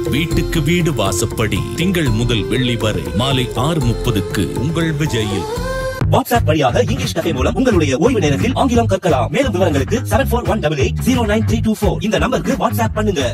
வீட்டுக்கு வீடு வாசப்படி திங்கள் முதல் வெள்ளி வரை மாலை ஆறு முப்பதுக்கு உங்கள் விஜயில் வாட்ஸ்அப் வழியாக இங்கிலீஷ் கஃபே மூலம் உங்களுடைய ஓய்வு நேரத்தில் ஆங்கிலம் கற்கலாம் மேலும் விவரங்களுக்கு seven four one double eight zero nine three two four இந்த நம்பருக்கு வாட்ஸ்அப் பண்ணுங்க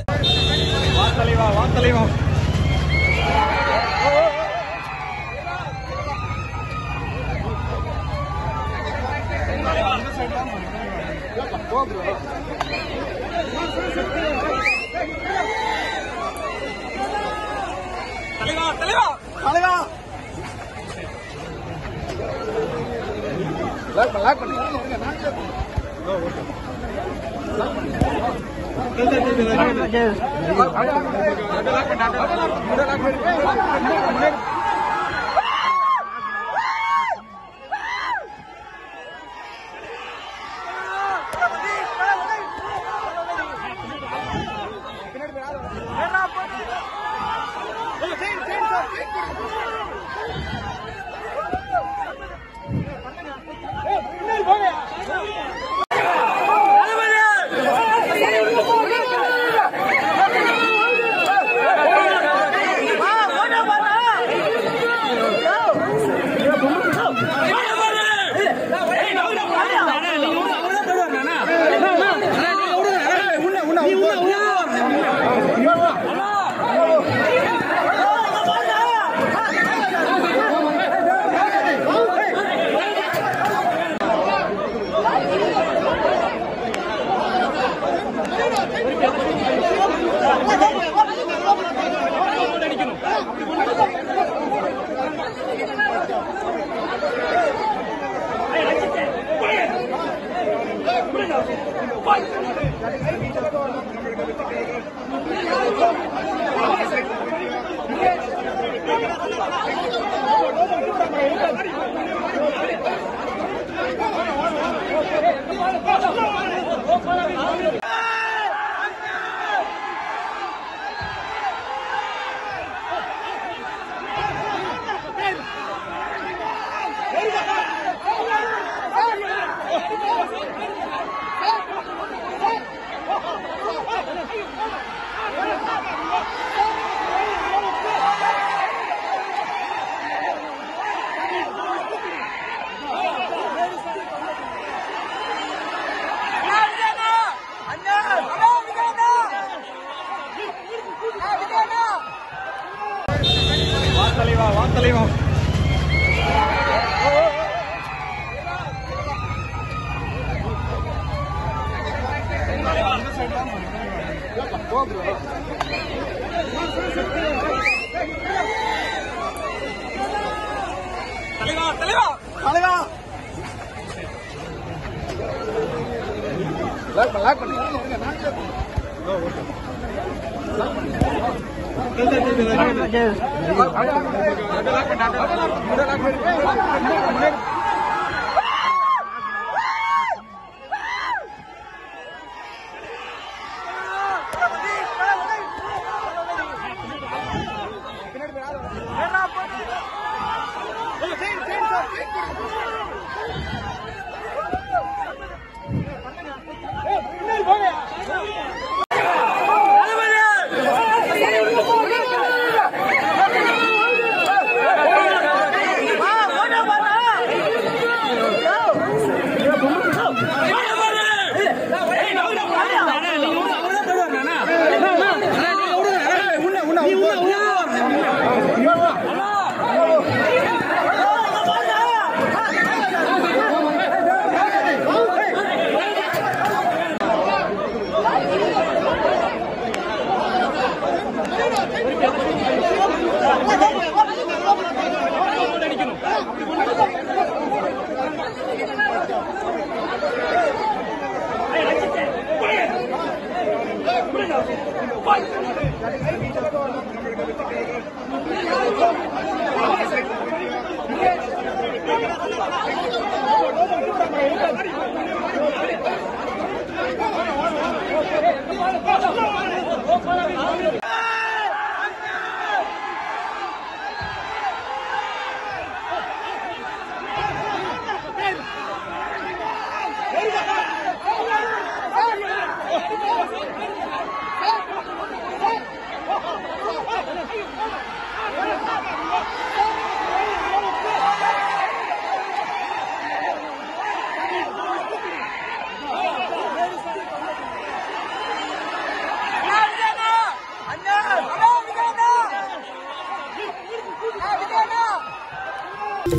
உன்ன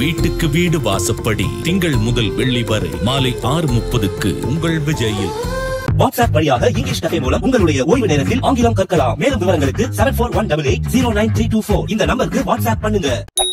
வீட்டுக்கு வீடு வாசப்படி திங்கள் முதல் வெள்ளி வரை மாலை ஆறு முப்பதுக்கு உங்கள் விஜயில் வாட்ஸ்அப் வழியாக இங்கிலீஷ் கஃபே மூலம் உங்களுடைய ஓய்வு நேரத்தில் ஆங்கிலம் கற்கலாம் மேலும் விவரங்களுக்கு seven four one double eight zero nine three two four இந்த நம்பருக்கு வாட்ஸ்அப் பண்ணுங்க